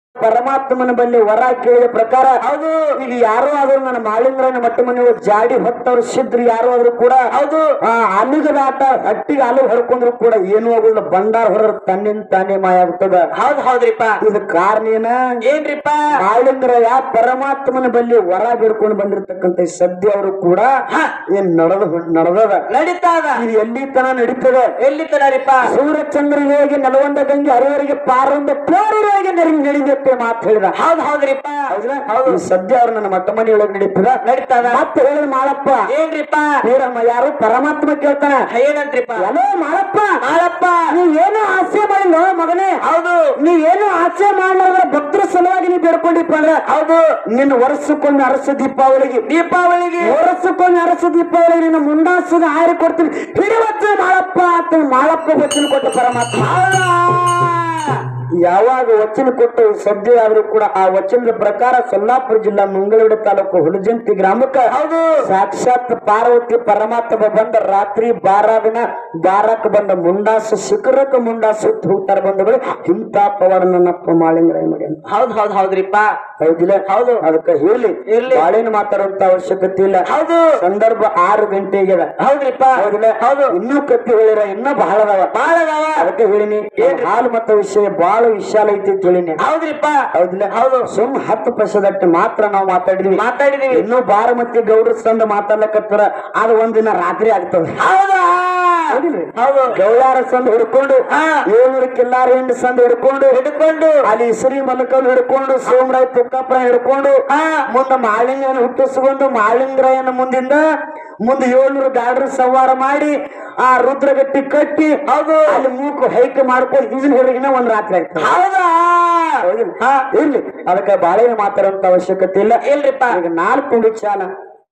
ಪರಮಾತ್ಮನ ಬಲ್ಲಿ ವರ ಕೇಳಿದ ಪ್ರಕಾರ ಹೌದು ಈಗ ಯಾರೋ ಆದ್ರೂ ನನ್ನ ಮಾಳಿಂಗ್ರನ ಮಟ್ಟ ಮನೆ ಜಾಡಿ ಹೊತ್ತವ್ರು ಸಿದ್ರು ಯಾರೋ ಆದ್ರೂ ಕೂಡ ಹೌದು ಆ ಅನುಗದಾಟ ಹಟ್ಟಿಗೆ ಅಲು ಹೊಡ್ಕೊಂಡ್ರು ಕೂಡ ಏನೂ ಆಗುದಿಲ್ಲ ಬಂಡಾರ ಹೊರ ತನ್ನಿಂದ ತಾನೇ ಮಾಯ ಆಗ್ತದ ಹೌದ್ ಹೌದ್ರಿಪ್ಪ ಇದು ಕಾರಣ ಏನ ಏನ್ರಿಪ್ಪ ಮಾಳಿಂಗ್ರಯ ಪರಮಾತ್ಮನ ಬಲ್ಲಿ ವರ ಬೇಡ್ಕೊಂಡು ಬಂದಿರತಕ್ಕಂತ ಈ ಸದ್ಯ ಅವರು ಕೂಡ ಏನ್ ನಡೆದ ನಡೆದದ ನಡೀತಾ ಅದ ಇದು ಎಲ್ಲಿ ತನ ನಡೀತದೆ ಎಲ್ಲಿ ತನರಿಪ್ಪ ಸೂರ್ಯಚಂದ್ರನಿಗೆ ನಲವೊಂದ ಗಂಗೆ ಅರವರಿಗೆ ಪಾರೊಂದು ಪೋರರಿಗೆ ನರಿ ನಡಿದತ್ತೆ ಮಾತು ಹೇಳಿದ ಹೌದ್ ಹೌದ್ರಿಪ್ಪ ಹೌದಾ? ಈ ಸದ್ಯ ಅವ್ರು ನನ್ನ ಮಟ್ಟ ಮನೆಯೊಳಗೆ ನಡೀತದ ನಡೀತದ ಮತ್ತೆ ಹೇಳಿದ ಮಾಳಪ್ಪ ಏನ್ರಿಪ್ಪ ನೀರಮ್ಮ ಯಾರು ಪರಮಾತ್ಮ ಕೇಳ್ತಾನ ಏನಂತ್ರಿಪ್ಪ ಎಲ್ಲೋ ಮಾಳಪ್ಪ ಮಾಳಪ್ಪ ನೀ ಏನು ಆಸೆ ಮಾಡಿಲ್ಲ ಮಗನೇ ಹೌದು ನೀ ಏನು ಆಸೆ ಮಾಡಲಾರ್ದ ಭಕ್ತರ ಸಲುವಾಗಿ ನೀ ಬೇಡ್ಕೊಂಡಿಪ್ಪ ಅಂದ್ರೆ ಹೌದು ನಿನ್ನ ವರ್ಷಕ್ಕೊಮ್ಮೆ ಅರಸ ದೀಪಾವಳಿಗೆ ದೀಪಾವಳಿಗೆ ವರ್ಷಕ್ಕೊಮ್ಮೆ ಅರಸ ದೀಪಾವಳಿಗೆ ನಿನ್ನ ಮುಂಡಾಸದ ಆಯ್ರಿ ಕೊಡ್ತೀನಿ ಹಿಡಿವತ್ತ ಮಾಳಪ್ಪ ಅಂತ ಮಾಳಪ್ಪ ವಚನ ಕೊಟ್ಟ ಪರಮಾತ್ಮ ಯಾವಾಗ ವಚನ ಕೊಟ್ಟು ಸದ್ಯ ಆದ್ರೂ ಕೂಡ ಆ ವಚನದ ಪ್ರಕಾರ ಸೊಲ್ಲಾಪುರ ಜಿಲ್ಲಾ ಮಂಗಳೂರು ತಾಲೂಕು ಹುಲಜಂತಿ ಗ್ರಾಮಕ್ಕ ಹೌದು ಸಾಕ್ಷಾತ್ ಪಾರ್ವತಿ ಪರಮಾತ್ಮ ಬಂದ ರಾತ್ರಿ ಬಾರಾದಿನ ಬಾರಕ್ ಬಂದ ಮುಂಡಾಸು ಶಿಖರಕ್ಕೆ ಮುಂಡಾಸು ಸುತ್ತ ಹೋಗ್ತಾರ ಬಂದಗಳು ಇಂಥ ಪವಾಡ ನನ್ನಪ್ಪ ಮಾಳಿಂಗರಾಯ ಮಾಡ್ಯಾನ ಹೌದ್ ಹೌದ್ ಹೌದ್ರಿಪ್ಪ ಹೌದಿಲ್ಲ ಹೌದು ಅದಕ್ಕೆ ಹೇಳಿ ಇರ್ಲಿ. ಬಾಳೆನ ಮಾತಾಡುವಂತ ಅವಶ್ಯಕತೆ ಇಲ್ಲ ಹೌದು ಸಂದರ್ಭ ಆರು ಗಂಟೆಗೆ ಅದ. ಹೌದ್ರಿಪ್ಪ ಹೌದಿಲ್ಲ ಹೌದು ಇನ್ನೂ ಕತ್ತಿ ಹೇಳಿರ ಇನ್ನೂ ಬಹಳ ಅದಾವ ಬಾಳ ಅದಾವ ಅದಕ್ಕೆ ಹೇಳಿನಿ ಹಾಲು ಮತ್ತ ವಿಷಯ ಬಹಳ ವಿಶಾಲ ಐತಿ ಅಂತ ಹೇಳಿನಿ ಹೌದ್ರಿಪ್ಪ ಹೌದಿಲ್ಲ ಹೌದು ಸುಮ್ ಹತ್ತು ಪೈಸದಟ್ಟು ಮಾತ್ರ ನಾವು ಮಾತಾಡಿದ್ವಿ ಮಾತಾಡಿದೀವಿ ಇನ್ನು ಬಾರಮತಿ ಗೌಡ್ರ ಸಂದ ಮಾತಾಡ್ಲಕತ್ತಾರ ಅದು ಒಂದಿನ ರಾತ್ರಿ ಆಗ್ತದೆ ಹೌದಾ ಹೌದಿಲ್ರಿ ಹೌದು ಗೌಳಾರ ಸಂದ ಹಿಡ್ಕೊಂಡು ಹಾ. ಏಳ್ನೂರ ಕಿಲ್ಲಾರ ಹಿಂಡ್ ಸಂದ ಹಿಡ್ಕೊಂಡು ಹಿಡ್ಕೊಂಡು ಅಲ್ಲಿ ಇಸರಿ ಮಲಕಲ್ ಹಿಡ್ಕೊಂಡು ಸೋಮರಾಯ ತುಕ್ಕಪ್ಪನ ಹಿಡ್ಕೊಂಡು ಮುಂದ ಮಾಳಿಂಗನ ಹುಟ್ಟಿಸ್ಕೊಂಡು ಮಾಳಿಂಗರಾಯನ ಮುಂದಿಂದ ಮುಂದೆ ಏಳ್ನೂರು ಗಾಡ್ರ ಸವಾರ ಮಾಡಿ ಆ ರುದ್ರಗಟ್ಟಿ ಕಟ್ಟಿ ಹೌದು ಅಲ್ಲಿ ಮೂಕು ಹೈಕ್ ಮಾಡ್ಕೊಂಡು ಇದನ್ನ ಹೇಳಿಗಿನ ಒಂದ್ ರಾತ್ರಿ ಆಗ್ತದೆ ಹೌದಾ ಹೌದಿಲ್ಲ? ಹಾ, ಇರ್ಲಿ ಅದಕ್ಕೆ ಬಾಳೆನ ಮಾತಾಡುವಂತ ಅವಶ್ಯಕತೆ ಇಲ್ಲ ಇಲ್ರಿಪ್ಪ ಈಗ ನಾಲ್ಕು ಚಾಲ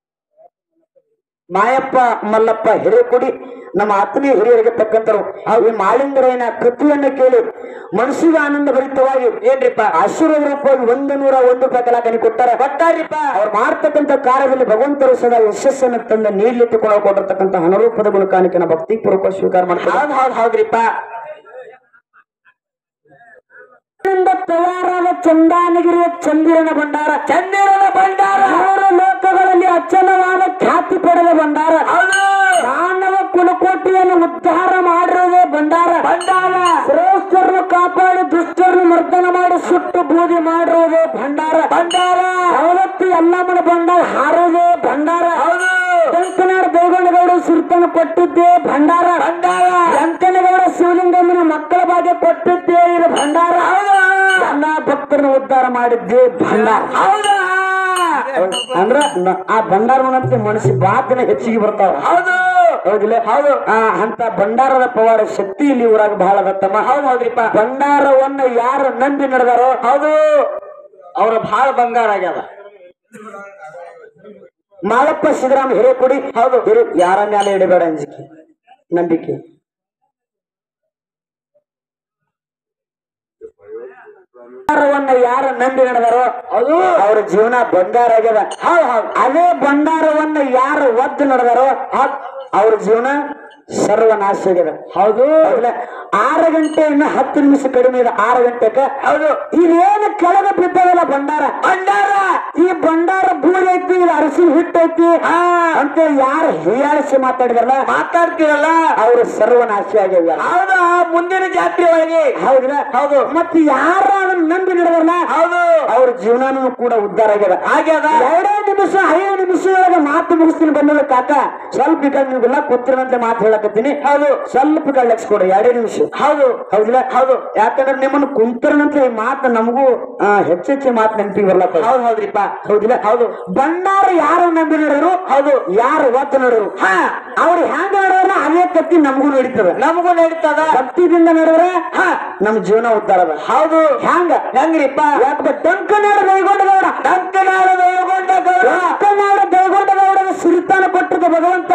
ಮಾಯಪ್ಪ ಮಲ್ಲಪ್ಪ ಹಿರೇಕೊಡಿ ನಮ್ಮ ಆತ್ಮೀಯ ಹಿರಿಯರಿಗೆ ತಕ್ಕಂತರು ಈ ಮಾಳಿಂಗರಾಯನ ಕೃತಿಯನ್ನ ಕೇಳಿ ಮನಸ್ಸಿಗೆ ಆನಂದ ಭರಿತವಾಗಿ ಏನ್ರಿಪ್ಪ ಆಶೀರ್ವಾದ ರೂಪವಾಗಿ ಒಂದು ನೂರ ಒಂದು ರೂಪಾಯಿ ಕಲಾಕನಿ ಕೊಟ್ಟಾರ ಕೊಟ್ಟಾರಿಪ್ಪ ಅವ್ರು ಮಾಡ್ತಕ್ಕಂಥ ಕಾರ್ಯದಲ್ಲಿ ಭಗವಂತರು ಸದಾ ಯಶಸ್ಸನ್ನು ತಂದ ನೀಡ್ಲಿಟ್ಟುಕೊಂಡು ಕೊಟ್ಟಿರ್ತಕ್ಕಂಥ ಹಣರೂಪದ ಗುಣಕಾಣಿಕೆನ ಭಕ್ತಿ ಪೂರ್ವಕ ಸ್ವೀಕಾರ ಮಾಡ್ತಾರೆ ಹೌದ್ ಹೌದ್ ಹೌದ್ರಿಪ್ಪ ಇದರಿಂದ ತಯಾರಾದ ಚಂದಾನಗಿರಿಯ ಚಂದಿರನ ಭಂಡಾರ ಚಂದಿರನ ಭಂಡಾರ ಮೂರು ಲೋಕಗಳಲ್ಲಿ ಅಚಲವಾದ ಖ್ಯಾತಿ ಪಡೆದ ಭಂಡಾರ ಹೌದು ಮಾನವ ಕುಲಕೋಟಿಯನ್ನು ಉದ್ಧಾರ ಮಾಡಿರುವುದೇ ಭಂಡಾರ ಭಂಡಾರ ಶ್ರೇಷ್ಠರನ್ನು ಕಾಪಾಡಿ ದುಷ್ಟರನ್ನು ಮರ್ದನ ಮಾಡಿ ಸುಟ್ಟು ಬೂದಿ ಮಾಡಿರುವುದೇ ಭಂಡಾರ ಭಂಡಾರ ಅವತ್ತು ಎಲ್ಲಮ್ಮನ ಭಂಡಾರ ಹಾರೋದೇ ಭಂಡಾರ ಹೌದು ಕಂಕನಾಡ ದೇವಗೌಡ ಸುರ್ತನ ಕೊಟ್ಟಿದ್ದೇ ಭಂಡಾರ ಭಂಡಾರ ಕಂಕನಗೌಡ ಶಿವಲಿಂಗಮ್ಮನ ಮಕ್ಕಳ ಭಾಗ್ಯ ಕೊಟ್ಟಿದ್ದೇ ಇದು ಭಂಡಾರ ಎಲ್ಲ ಭಕ್ತರನ್ನು ಉದ್ಧಾರ ಮಾಡಿದ್ದೇ ಭಂಡಾರ ಹೌದಾ ಅಂದ್ರ ನ- ಆ ಭಂಡಾರವನ್ನಂತೆ ಮನಸ್ಸಿ ಬಾಕನ ಹೆಚ್ಚಿಗೆ ಬರ್ತಾವ ಹೌದು ಹೌದಿಲ್ಲ ಹೌದು ಆ ಅಂತ ಭಂಡಾರದ ಪವಾಡ ಶಕ್ತಿ ಇಲ್ಲಿ ಊರಾಗ ಬಹಳ ಅದತ್ತಮ್ಮ ಹೌದ್ ಹೌದ್ರಿಪ್ಪ ಭಂಡಾರವನ್ನ ಯಾರು ನಂಬಿ ನಡೆದಾರೋ ಹೌದು ಅವ್ರ ಬಹಳ ಬಂಗಾರ ಆಗ್ಯಾವ ಮಾಳಪ್ಪ ಸಿದ್ದರಾಮ ಹಿರೇಕೊಡಿ ಹೌದು ಹಿರಿ ಯಾರ ಮ್ಯಾಲೆ ಇಡಬೇಡ ಅಂಜಿಕೆ ನಂಬಿಕೆ ಭಂಡಾರವನ್ನ ಯಾರು ನಂಬಿ ನಡೆದಾರೋ ಅದು ಅವ್ರ ಜೀವನ ಬಂಗಾರ ಆಗ್ಯದ ಹೌದ್ ಹೌದ್ ಅದೇ ಭಂಡಾರವನ್ನ ಯಾರು ಒದ್ದು ನಡೆದಾರೋ ಅದ್- ಅವ್ರ ಜೀವನ ಸರ್ವನಾಶ ಆಗ್ಯದ ಹೌದು ಹೌದಲ್ಲ? ಆರು ಗಂಟೆ ಇನ್ನ ಹತ್ತು ನಿಮಿಷ ಕಡಿಮೆ ಇದೆ ಆರು ಗಂಟೆಕ ಹೌದು ಇದೇನು ಕೆಳಗೆ ಬಿದ್ದದಲ್ಲ ಭಂಡಾರ ಭಂಡಾರ ಈ ಭಂಡಾರ ಬೂದಿ ಐತಿ ಇದು ಅರಸಿನ ಹಿಟ್ಟು ಐತಿ ಅಂತ ಯಾರು ಹೀಯಾಳಿಸಿ ಮಾತಾಡಿದಾರಲ್ಲ ಮಾತಾಡ್ತೀರಲ್ಲ ಅವರು ಸರ್ವನಾಶ ಆಗ್ಯಾವ ಹೌದಾ ಮುಂದಿನ ಜಾತ್ರೆ ಒಳಗೆ ಹೌದ್ರ ಹೌದು ಮತ್ತೆ ಯಾರ ಅದನ್ನ ನಂಬಿ ನಡೆದಾರಲ್ಲ ಹೌದು ಅವ್ರ ಜೀವನನೂ ಕೂಡ ಉದ್ಧಾರ ಆಗ್ಯದ ಆಗ್ಯದ ಎರಡೇ ನಿಮಿಷ ಐದು ನಿಮಿಷದೊಳಗೆ ಮಾತು ಮುಗಿಸ್ತೀನಿ ಬಂದ ಕಾಕ ಸ್ವಲ್ಪ ಈ ಕಡೆ ನೀವೆಲ್ಲ ಕೂತಿರಂತೆ ಮಾತು ಹೇಳಕತ್ತೀನಿ ಹೌದು ಸ್ವಲ್ಪ ಈ ಕಡೆ ಲಕ್ಷ ಕೊಡಿ ಎರಡೇ ನಿಮಿಷ ಹೌದು ಹೌದಿಲ್ಲ ಹೌದು ಯಾಕಂದ್ರೆ ನಿಮ್ಮನ್ನು ಕುಂತರನಂತ ಈ ಮಾತು ನಮಗೂ ಆ, ಹೆಚ್ಚೆಚ್ಚು ಮಾತು ನೆನಪಿಗೆ ಬರ್ಲಕ್ಕ ಹೌದ್ ಹೌದ್ರಿಪ್ಪ ಹೌದಿಲ್ಲ ಹೌದು ಭಂಡಾರ ಯಾರು ನಂಬಿ ನಡೆದ್ರು ಹೌದು ಯಾರು ಒತ್ತು ನಡೆದ್ರು ಹಾ ಅವ್ರು ಹ್ಯಾಂಗ ನಡೆದ್ರ ಅದೇ ಕತ್ತಿ ನಮಗೂ ನಡೀತದ ನಮಗೂ ನಡೀತದ ಭಕ್ತಿದಿಂದ ನಡೆದ್ರೆ ಹಾ ನಮ್ಮ ಜೀವನ ಉದ್ಧಾರ ಅದ ಹೌದು ಹ್ಯಾಂಗ ಹೆಂಗ್ರಿಪ್ಪ ಯಾಕೆ ಟಂಕನಾಡ ದೈಗೊಂಡದವರ ಟಂಕನಾಡ ದೈವಗೊಂಡ ಗೌಡ ಟಂಕನಾಡ ದೈಗೊಂಡದವರ ಸಿರಿತ ಸ್ಥಾನ ಕೊಟ್ಟದ ಭಗವಂತ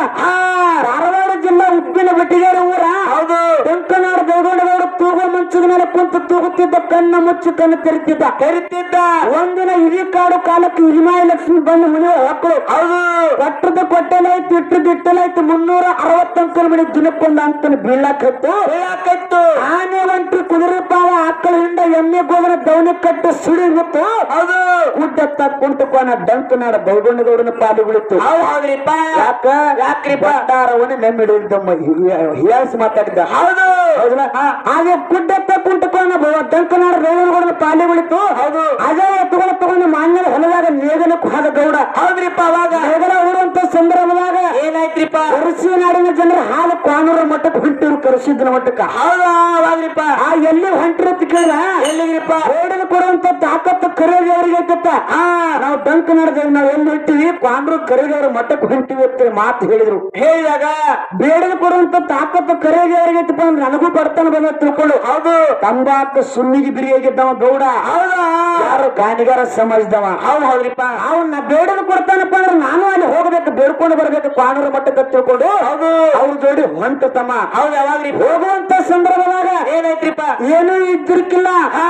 ಧಾರವಾಡ ಜಿಲ್ಲಾ ಉಪ್ಪಿನ ಬೆಟ್ಟಿಗೇರಿ ಊರ ಹೌದು ಟಂಕನಾಡು ದೇವಗೌಡಗೌಡ ತೂಗುವ ಮಂಚದ ಮೇಲೆ ಕುಂತು ತೂಗುತ್ತಿದ್ದ ಕಣ್ಣ ಮುಚ್ಚಿ ಕಣ್ಣು ತೆರಿತಿದ್ದ ಕರಿತಿದ್ದ ಒಂದಿನ ಹಿರಿ ಕಾಡು ಕಾಲಕ್ಕೆ ಹಿರಿಮಾಯಿ ಲಕ್ಷ್ಮಿ ಬಂದು ಮನೆ ಮಕ್ಕಳು ಹೌದು ಕೊಟ್ಟದ ಕೊಟ್ಟಲಾಯ್ತು ಇಟ್ಟದ ಇಟ್ಟಲಾಯ್ತು ಮುನ್ನೂರ ಅರವತ್ತು ಅಂಕಲ್ ಮನೆ ದಿನಕ್ಕೊಂದು ಅಂಕಲ್ ಬೀಳಾಕತ್ತು ಹೇಳಾಕೈತು ಆನೆ ಒಂಟ್ರಿ ಕುದುರೆ ಪಾವ ಆಕಳ ಹಿಂಡ ಎಮ್ಮೆ ಗೋದರ ದವನಿ ಕಟ್ಟು ಸುಳಿ ಬಿತ್ತು ಹೌದು ಗುಡ್ಡತ್ತ ಕುಂಟುಕೋನ ಡಂಕನಾಡ ದೌಗೊಂಡಗೌಡನ ಪಾಲು ಬೀಳಿತು ಹೌದ್ ಹೌದ್ರಿಪ್ಪ ಯಾಕ ಯಾಕ್ರಿಪ್ಪ? ಭಟ್ಟಾರವನ್ನ ನೆಮ್ಮಿಡಿದ್ದ ಹಿಯಾಳ್ಸಿ ಮಾತಾಡಿದ್ದ ಹೌದು ಹೌದಲ್ಲ ಹಾಗೆ ಗುಡ್ಡತ್ತ ಕುಂಟುಕೋನ ಡಂಕನಾಡ ದೌಗೊಂಡಗೌಡನ ಪಾಲು ಬೀಳಿತು ಹೌದು ಅದೇ ಎತ್ತುಗಳ ತಗೊಂಡು ಮಾನ್ಯದ ಹೊಲದಾಗ ನೇಗಲಕ್ಕೆ ಹೋದ ಗೌಡ ಹೌದ್ರಿಪ್ಪ ಅವಾಗ ನೇಗಲ ಊರಂತ ಸಂದರ್ಭದಾಗ ಏನಾಯ್ತ್ರಿಪ್ಪ ಕರಸಿ ನಾಡಿನ ಜನರ ಹಾಲು ಕಾನೂರ ಮಟ್ಟಕ್ಕೆ ಹೊಂಟಿರು ಕರಸಿದ್ದನ ಮಟ್ಟಕ್ಕ ಹೌದು ಅವಾಗ್ರಿಪ್ಪ ಆ ಎಲ್ಲಿ ಹೊಂಟಿರತ್ ಕೇಳ ಎಲ್ಲಿಗ್ರಿಪ್ಪ ಓಡಲು ಕೊಡುವಂತ ತಾಕತ್ತು ಕರೆಯದವರಿಗೆ ಐತತ್ತ ಆ ನಾವು ಡಂಕ್ ನಡೆದೇವಿ ನಾವು ಎಲ್ಲಿ ಹೊಂಟಿವಿ ಕಾಂಗ್ರು ಕರೆಯದವ್ರ ಮಟ್ಟಕ್ಕೆ ಹೊಂಟಿವಿ ಅಂತ ಮಾತು ಹೇಳಿದ್ರು ಹೇಳಿದಾಗ ಬೇಡಲು ಕೊಡುವಂತ ತಾಕತ್ತು ಕರೆಯದವರಿಗೆ ಐತಪ್ಪ ಅಂದ್ರೆ ನನಗೂ ಬರ್ತಾನೆ ಬಂದ ತಿಳ್ಕೊಂಡು ಹೌದು ತಂಬಾಕು ಸುನ್ನಿಗೆ ಬಿರಿಯಾಗಿದ್ದವ ಗೌಡ ಹೌದು ಯಾರು ಗಾಣಿಗಾರ ಸಮಾಜದವ ಹೌದ್ ಹೌದ್ರಿಪ್ಪ ಅವನ್ನ ಬೇಡಲು ಕೊಡ್ತಾನಪ್ಪ ಅಂದ್ರೆ ನಾನು ಅಲ್ಲಿ ಹೋಗ್ಬೇಕು ಬೇಡ್ಕೊಂಡು ಬರ್ಬೇಕು ಕಾನೂರು ಮಟ್ಟಕ್ಕೆ ತಿಳ್ಕೊಂಡು ಹೌದು ಅವ್ರ ಜೋಡಿ ಹೊಂಟ ತಮ್ಮ ಹೌದು ಯಾವಾಗ್ರಿಪ್ಪ ಹೋಗುವಂತ ಸಂದರ್ಭದಾಗ ಏನಾಯ್ತ್ರಿಪ್ಪ ಏನೂ ಇದ್ದಿರ್ಕಿಲ್ಲ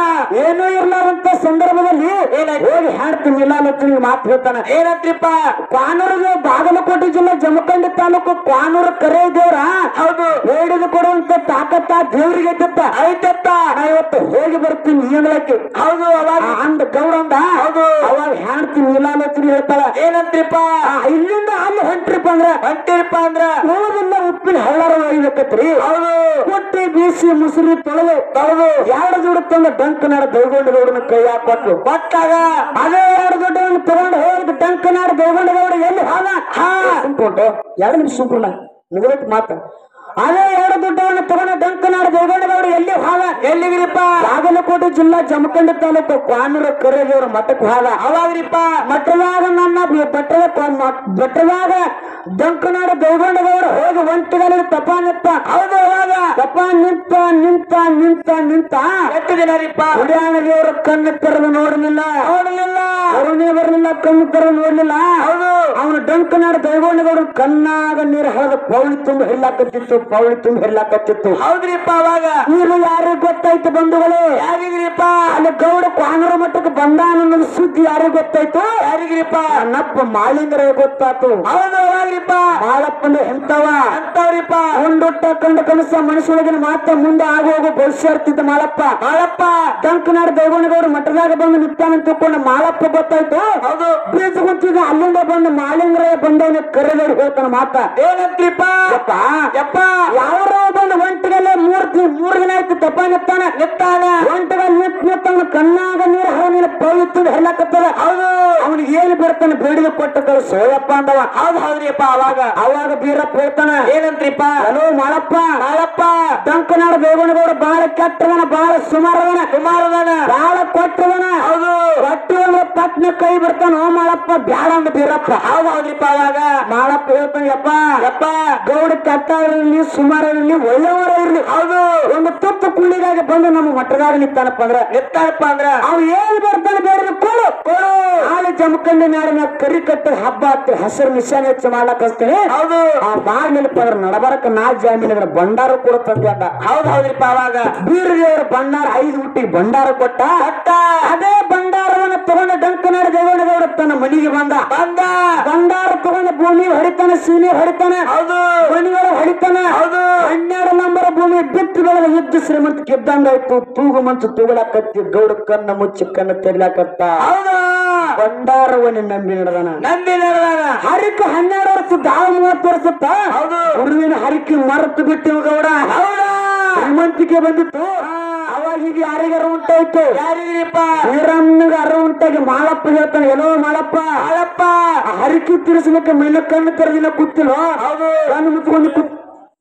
ಏನೂ ಇರ್ಲಾರಂತ ಸಂದರ್ಭದಲ್ಲಿ ಏನಾಯ್ತು? ಹೋಗಿ ಹಾಡ್ತಿ ಮಿಲಾಲತ್ತಿ ಮಾತು ಹೇಳ್ತಾನೆ ಏನಂತ್ರಿಪ್ಪ ಕಾನೂರಿಗೆ ಬಾಗಲಕೋಟೆ ಜಿಲ್ಲೆ ಜಮಖಂಡಿ ತಾಲೂಕು ಕಾನೂರು ಕರೆ ದೇವ್ರ ಹೌದು ಬೇಡಿದ ಕೊಡುವಂತ ತಾಕತ್ತ ದೇವ್ರಿಗೆ ಐತತ್ತ ಐತಪ್ಪ ನಾ ಇವತ್ತು ಹೋಗಿ ಬರ್ತೀನಿ ಏನ್ಲಕ್ಕೆ ಹೌದು ಅವಾಗ ಅಂದ ಗೌರಂದ ಹೌದು. ಅವಾಗ ಹಾಡ್ತಿ ಮಿಲಾಲತ್ತಿ ಹೇಳ್ತಾಳ ಏನಂತ್ರಿಪ್ಪ ಆ, ಇಲ್ಲಿಂದ ಅಲ್ಲಿ ಹೊಂಟ್ರಿಪ್ಪ ಅಂದ್ರ ಹೊಂಟಿರಿಪ್ಪ ಅಂದ್ರ ನೋಡೋದಿಲ್ಲ ಉಪ್ಪಿನ ಹಳ್ಳಾರ ಒಯ್ಬೇಕತ್ರಿ ಹೌದು ಕೊಟ್ಟಿ ಬೀಸಿ ಮುಸುರಿ ತೊಳೆದು ಹೌದು ಎರಡು ದುಡ್ಡು ತಂದು ಡಂಕ್ ನಾಡ ದೈಗೊಂಡಗೌಡನ ಕೈ ಕೊಟ್ಟು ಕೊಟ್ಟಾಗ ಅದೇ ಎರಡು ದುಡ್ಡನ್ನು ತಗೊಂಡು ಹೋಗಿ ಡಂಕ್ ನಾಡ ದೈಗೊಂಡಗೌಡ ಎಲ್ಲಿ ಹೋದ ಹಾ ಸುಮ್ಕೊಂಡು ಎರಡು ನಿಮಿಷ ಸುಮ್ಕೊಂಡ ಮುಗಿದೈತಿ ಮಾತ ಅದೇ ಎರಡು ದುಡ್ಡವನ್ನು ತಗೊಂಡು ಡಂಕ್ ನಾಡ ದೈಗೊಂಡಗೌಡ ಎಲ್ಲಿ ಹೋದ ಎಲ್ಲಿಗ್ರಿಪ್ಪ ಬಾಗಲಕೋಟೆ ಜಿಲ್ಲಾ ಜಮಖಂಡಿ ತಾಲೂಕು ಕ್ವಾನೂರ ಕರೆದೇವ್ರ ಮಠಕ್ಕೆ ಹೋದ ಅವಾಗ್ರಿಪ್ಪ ಮಠದಾಗ ನನ್ನ ಬೆಟ್ಟದ ಬೆಟ್ಟದಾಗ ಡಂಕನಾಡ ದೈಗೊಂಡಗೌಡ ಹೋಗಿ ಒಂಟಿಗಲ್ಲಿ ತಪ ನಿಂತ ಹೌದು ಅವಾಗ ತಪ ನಿಂತ ನಿಂತ ನಿಂತ ನಿಂತ ಎಷ್ಟು ದಿನ ರೀಪ್ಪ ಹುಡಿಯಾಣ ದೇವರ ಕಣ್ಣು ತೆರೆದು ನೋಡಲಿಲ್ಲ ನೋಡಲಿಲ್ಲ ಕರುಣೆ ಬರಲಿಲ್ಲ ಕಣ್ಣು ತೆರೆದು ನೋಡಲಿಲ್ಲ ಹೌದು ಅವನು ಡಂಕನಾಡ ದೈಗೊಂಡಗೌಡ ಕಣ್ಣಾಗ ನೀರು ಹರಿದ ಪೌಳಿ ತುಂಬಿ ಹಿಡ್ಲಾಕತ್ತಿತ್ತು ಪೌಳಿ ತುಂಬಿ ಹಿಡ್ಲಾಕತ್ತಿತ್ತು ಹೌದ್ರಿಪ್ಪ ಅವಾಗ ಇದು ಯಾರಿಗ್ ಗೊತ್ತಾಯ್ತು ಬಂಧುಗಳು ಯಾರಿಗ್ರಿಪ್ಪ ಅಲ್ಲಿ ಗೌಡ ಕ್ವಾನೂರ ಮಟ್ಟಕ್ಕೆ ಬಂದಾನ ಅನ್ನೋದು ಸುದ್ದಿ ಯಾರಿಗ್ ಗೊತ್ತಾಯ್ತು ಯಾರಿಗ್ರಿಪ್ಪ ನನ್ನಪ್ಪ ಮಾಳಿಂಗರ ಗೊತ್ತಾತು ಹೌದು ಅವಾಗ್ರಿಪ್ಪ ಮಾಳಪ್ಪನ ಎಂತವ ಅಂತವ್ರಿಪ್ಪ ಒಂದೊಟ್ಟ ಕಂಡ ಕನಸ ಮನುಷ್ಯೊಳಗಿನ ಮಾತ ಮುಂದೆ ಆಗ ಹೋಗೋ ಭವಿಷ್ಯ ಇರ್ತಿದ್ದ ಮಾಳಪ್ಪ ಬಾಳಪ್ಪ ಟಂಕನಾಡ ದೈವನಗೌಡ ಮಠದಾಗ ಬಂದು ನಿಂತಾನ ತಿಳ್ಕೊಂಡು ಮಾಳಪ್ಪ ಗೊತ್ತಾಯ್ತು ಹೌದು ಬೀಜ ಕುಂತಿದ್ದ ಅಲ್ಲಿಂದ ಬಂದು ಮಾಳಿಂಗರ ಬಂದವನ ಕರೆದವ್ರು ಹೇಳ್ತಾನ ಮಾತ ಏನಂತ್ರಿಪ್ಪ ಯಪ್ಪ ಯಪ್ಪ ಯಾರೋ ಬಂದು ಒಂಟಿಗಲ್ಲೇ ಮೂರ್ ದಿ- ಮೂರ್ ದಿನ ಆಯ್ತು ತಪ್ಪ ನಿತ್ತಾನ ನಿತ್ತಾನ ಒಂಟಿಗ ನಿತ್ ನಿತ್ತವನ ಕಣ್ಣಾಗ ನೀರು ಹರಿದ ಪವಿತ್ರ ಹರಿಲಾಕತ್ತದ ಹೌದು ಅವನಿಗೆ ಏನು ಬರ್ತಾನೆ ಬೇಡಿಗೆ ಕೊಟ್ಟ ಕಳಿಸು ಯಪ್ಪ ಅಂದವ ಹೌದು ಹೌದ್ರಿಪ್ಪ ಅವಾಗ ಅವಾಗ ಬೀರಪ್ಪ ಹೇಳ್ತಾನ ಏನಂತ್ರಿಪ್ಪ ಹಲೋ ಮಾಳಪ್ಪ ಬಾಳಪ್ಪ ಟಂಕನಾಡ ಬೇಗನಗೌಡ ಬಾಳ ಕೆಟ್ಟವನ ಬಾಳ ಸುಮಾರವನ ಸುಮಾರದನ ಬಾಳ ಕೊಟ್ಟವನ ಹೌದು ಕೊಟ್ಟು ಅಂದ್ರೆ ಪಟ್ನ ಕೈ ಬರ್ತಾನ ಓ ಮಾಳಪ್ಪ ಬ್ಯಾಡ ಅಂದ ಬೀರಪ್ಪ ಹೌದು ಹೌದ್ರಿಪ್ಪ ಅವಾಗ ಮಾಳಪ್ಪ ಹೇಳ್ತಾನ ಯಪ್ಪ ಯಪ್ಪ ಗೌಡ ಕೆಟ್ಟ ಇರಲಿ ಸುಮಾರ ಇರಲಿ ಒಳ್ಳೆಯವರ ಇರಲಿ ಹೌದು ಒಂದು ತುತ್ತು ಕುಳ್ಳಿಗಾಗಿ ಬಂದು ನಮ್ಮ ಮಠದಾಗ ನಿಂತಾನಪ್ಪ ಅಂದ್ರ ನಿತ್ತಾನಪ್ಪ ಅಂದ್ರ ಅವ್ ಏನ್ ಬರ್ತಾನೆ ಬೇಡ ಕೊಡು ಕೊಡು ಹಾಲು ಜಮಖಂಡಿ ನಾಡಿನ ಕರಿ ಕಟ್ಟ ಹಬ್ಬ ಹತ್ತಿ ಹಸಿರು ನಿಶಾನೆ ಹೆಚ್ಚು ಮಾಡ್ಲಕ್ ಹಚ್ತೀನಿ ಹೌದು ಆ ಮಾಡ್ಲಿಲ್ಲಪ್ಪ ಅಂದ್ರ ನಡಬರಕ ನಾ ಜಾಮೀನ್ ಅದ್ರ ಭಂಡಾರ ಕೂಡ ತಂದೆ ಅಂದ ಹೌದು ಹೌದ್ರಿಪ್ಪ ಅವಾಗ ಬೀರದೇವರ ಭಂಡಾರ ಐದು ಹುಟ್ಟಿಗೆ ಭಂಡಾರ ಕೊಟ್ಟ ಕೊಟ್ಟ ಅದೇ ಭಂಡಾರವನ್ನ ತಗೊಂಡ ಡಂಕನಾಡ ದೇವನಗೌಡ ತನ್ನ ಮನೆಗೆ ಬಂದ ಬಂದ ಭಂಡಾರ ತಗೊಂಡ ಭೂಮಿ ಹೊಡಿತಾನ ಸೀನಿ ಹೊಡಿತಾನ ಹೌದು ಮನೆಯೊಳ ಹೊಡಿತಾನ ಹೌದು ಹನ್ನೆರಡು ನಂಬರ್ ಭೂಮಿ ಬಿತ್ತು ಬೆಳೆದ ಯುದ್ಧ ಶ್ರೀಮಂತ ಗೆದ್ದಂಗಾಯ್ತು ತೂಗು ಮಂಚು ತೂಗಲಾಕತ್ತಿ ಗೌಡ ಕಣ್ಣ ಮುಚ್ಚಿ ಕಣ್ಣ ತೆರಿಲಾಕತ್ತ ಹೌದು ಭಂಡಾರವನ್ನ ನಂಬಿ ನಡೆದಾನ ನಂಬಿ ನಡೆದಾನ ಹರಿಕೆ ಹನ್ನೆರಡು ವರ್ಷ ದಾವ ಮೂವತ್ತು ವರ್ಷತ್ತ ಹೌದು ಗುರುವಿನ ಹರಿಕೆ ಮರೆತು ಬಿಟ್ಟಿವ ಗೌಡ ಹೌದಾ ಶ್ರೀಮಂತಿಕೆ ಬಂದಿತ್ತು ಅವಾಗ ಈಗ ಯಾರಿಗಾರ ಉಂಟಾಯ್ತು ಯಾರಿಗ್ರಿಪ್ಪ ಶ್ರೀರಾಮನಿಗೆ ಅರ ಉಂಟಾಗಿ ಮಾಳಪ್ಪ ಹೇಳ್ತಾನೆ ಎಲ್ಲೋ ಮಾಳಪ್ಪ ಬಾಳಪ್ಪ ಆ ಹರಿಕೆ ತಿರ್ಸ್ಲಿಕ್ಕೆ ಮೈನ ಕಣ್ಣು ತೆರೆದಿನ ಕೂತಿಲ್ಲ ಹೌದು ಕಣ್ಣು ಮುಚ್ಕೊಂಡು ಕೂತ್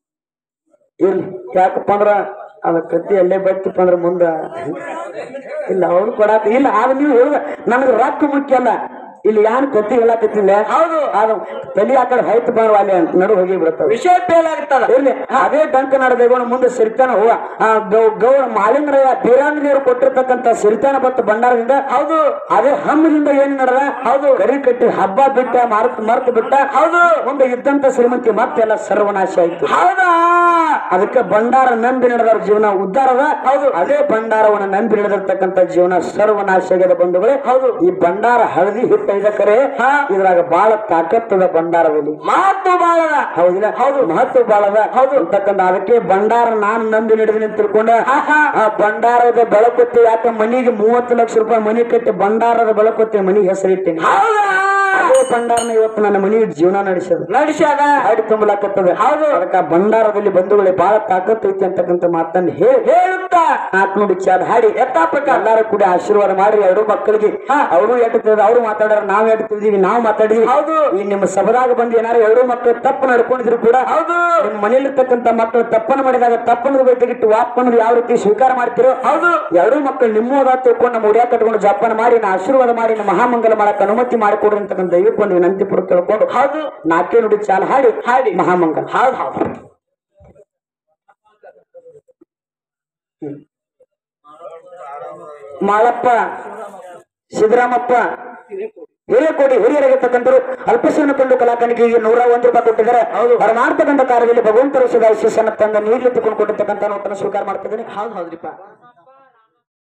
ಇರ್ಲಿ ಯಾಕಪ್ಪ ಅಂದ್ರ ಅದ ಕತ್ತಿ ಅಲ್ಲೇ ಬತ್ತಿಪ್ಪ ಅಂದ್ರ ಮುಂದ ಇಲ್ಲ ಅವ್ರು ಕೊಡಾತ ಇಲ್ಲ ಆಗ ನೀವು ಹೇಳುದ ನನಗೆ ರೊಕ್ಕ ಮುಖ್ಯ ಅಲ್ಲ ಇಲ್ಲಿ ಯಾನ್ ಕತ್ತಿ ಹೇಳಕತ್ತಿಲ್ಲ ಹೌದು ಅದು ತಲಿ ಆ ಕಡೆ ಹೈತ್ ಬಂದ್ರ ಅಲ್ಲಿ ನಡು ಹೋಗಿ ಬಿಡುತ್ತವೆ ವಿಷಯ ಫೇಲ್ ಆಗ್ತದ ಇರ್ಲಿ ಅದೇ ಡಂಕ ನಡೆದೇಗೋಣ ಮುಂದೆ ಸಿರಿತಾನ ಹೂವ ಆ ಗೌ- ಗೌಡ ಮಾಲಿಂಗರಯ್ಯ ಬೀರಾಂಜನೇಯರು ಕೊಟ್ಟಿರ್ತಕ್ಕಂತ ಸಿರಿತಾನ ಬತ್ತು ಭಂಡಾರದಿಂದ ಹೌದು ಅದೇ ಹಮ್ಮದಿಂದ ಏನ್ ನಡೆದ ಹೌದು ಕರಿ ಕಟ್ಟಿ ಹಬ್ಬ ಬಿಟ್ಟ ಮರ್ತ್ ಮರ್ತ್ ಬಿಟ್ಟ ಹೌದು ಮುಂದೆ ಇದ್ದಂತ ಶ್ರೀಮಂತಿ ಮತ್ತೆಲ್ಲ ಸರ್ವನಾಶ ಆಯ್ತು ಹೌದಾ ಅದಕ್ಕೆ ಭಂಡಾರ ನಂಬಿ ನಡೆದವ್ರ ಜೀವನ ಉದ್ಧಾರದ ಹೌದು ಅದೇ ಭಂಡಾರವನ್ನ ನಂಬಿ ನಡೆದಿರ್ತಕ್ಕಂಥ ಜೀವನ ಸರ್ವನಾಶ ಆಗ್ಯದ ಬಂಧುಗಳೇ ಹೌದು ಈ ಭಂಡಾರ ಹಳದಿ ಹಿಟ್ಟ ಇದೆ ಕರೆ ಇದ್ರಾಗ ಬಹಳ ತಾಕತ್ತದ ಭಂಡಾರದಲ್ಲಿ ಮಾತು ಬಾಳದ ಹೌದಿಲ್ಲ ಹೌದು ಮಹತ್ವ ಬಾಳದ ಹೌದು ಅಂತಕ್ಕಂಥ ಅದಕ್ಕೆ ಭಂಡಾರ ನಾನು ನಂಬಿ ನಡೆದಿನಿ ಅಂತ ತಿಳ್ಕೊಂಡ ಆ ಭಂಡಾರದ ಬೆಳಕೊತ್ತಿ ಯಾಕೆ ಮನಿಗೆ ಮೂವತ್ತು ಲಕ್ಷ ರೂಪಾಯಿ ಮನಿ ಕಟ್ಟಿ ಭಂಡಾರದ ಬೆಳಕೊತ್ತಿ ಮನಿಗೆ ಹೆಸರಿಟ್ಟೇನಿ ಹೌದಾ ಅದೇ ಭಂಡಾರನ ಇವತ್ತು ನನ್ನ ಮನೆಗೆ ಜೀವನ ನಡೆಸೋದು ನಡೆಸ್ಯಾದ ಹಾಡಿ ತುಂಬಲಾಕತ್ತದ ಹೌದು ಅದಕ್ಕೆ ಆ ಭಂಡಾರದಲ್ಲಿ ಬಂಧುಗಳೇ ಬಹಳ ತಾಕತ್ತು ಐತಿ ಅಂತಕ್ಕಂಥ ಮಾತನ್ನು ಹೇಳಿ ಹೇಳುತ್ತಾ ನಾಲ್ಕು ನುಡಿ ಚಾದ ಹಾಡಿ ಎತ್ತಾಪಕ್ಕ ಎಲ್ಲಾರು ಕೂಡ ಆಶೀರ್ವಾದ ಮಾಡ್ರಿ ಎರಡು ಮಕ್ಕಳಿಗೆ ಅವರು ಎಟ್ಟುತ್ತದ ಅವ್ರು ಮಾತಾಡ್ಯಾರ ನಾವ್ ಎಡ್ತಿದೀವಿ ನಾವ್ ಮಾತಾಡಿದ್ವಿ ಹೌದು. ಈ ನಿಮ್ಮ ಸಭದಾಗ ಬಂದು ಏನಾರು ಎರಡು ಮಕ್ಕಳು ತಪ್ಪು ನಡ್ಕೊಂಡಿದ್ರು ಕೂಡ ಹೌದು ನಿಮ್ಮ ಮನೆಯಲ್ಲಿರ್ತಕ್ಕಂಥ ಮಕ್ಕಳು ತಪ್ಪನ್ನು ಮಾಡಿದಾಗ ತಪ್ಪನ್ನು ಬೈತೆಗಿಟ್ಟು ವಾಪನ್ನು ಯಾವ ರೀತಿ ಸ್ವೀಕಾರ ಮಾಡ್ತಿರೋ ಹೌದು ಎರಡು ಮಕ್ಕಳು ನಿಮ್ಮೋದ ತಿಳ್ಕೊಂಡು ನಮ್ಮ ಉಡಿಯ ಕಟ್ಕೊಂಡು ಜಪಾನ ಮಾಡಿ ನಾ ಆಶೀರ್ವಾದ ಮಾಡಿ ನಮ್ಮ ಮಹಾಮಂಗಲ ಮಾಡಕ್ಕೆ ಅನುಮತಿ ಮಾಡಿಕೊಡ್ರಿ ಅಂತಕ್ಕಂಥ ದೈವಕ್ಕೊಂದು ವಿನಂತಿ ಪುರ ಕೇಳ್ಕೊಂಡು ಹೌದು ನಾಲ್ಕೇ ನುಡಿ ಚಾಲ ಹಾಡಿ ಹಾಡಿ ಮಹಾಮಂಗಲ ಹೌದು ಹೌದು ಮಾಳಪ್ಪ ಸಿದ್ದರಾಮಪ್ಪ ಹಿರಿಯಕೋಡಿ ಹಿರಿಯರಾಗಿರ್ತಕ್ಕಂಥರು ಅಲ್ಪಶಿವನ ಕಂಡು ಕಲಾಕಣಿಕೆಗೆ ನೂರ ಒಂದು ರೂಪಾಯಿ ಕೊಟ್ಟಿದ್ದಾರೆ ಅವ್ರು ಮಾಡ್ತಕ್ಕಂಥ ಕಾರ್ಯದಲ್ಲಿ ಭಗವಂತರ ಸದಾ ಶಿಷ್ಯನ ತಂದ ನೀರ್ಲಿ ತಗೊಂಡು ಕೊಟ್ಟಿರ್ತಕ್ಕಂಥ ನೋಟನ್ನು ಸ್ವೀಕಾರ ಮಾಡ್ತಿದ್ದೀನಿ ಹೌದು ಹೌದ್ರಿಪ್ಪ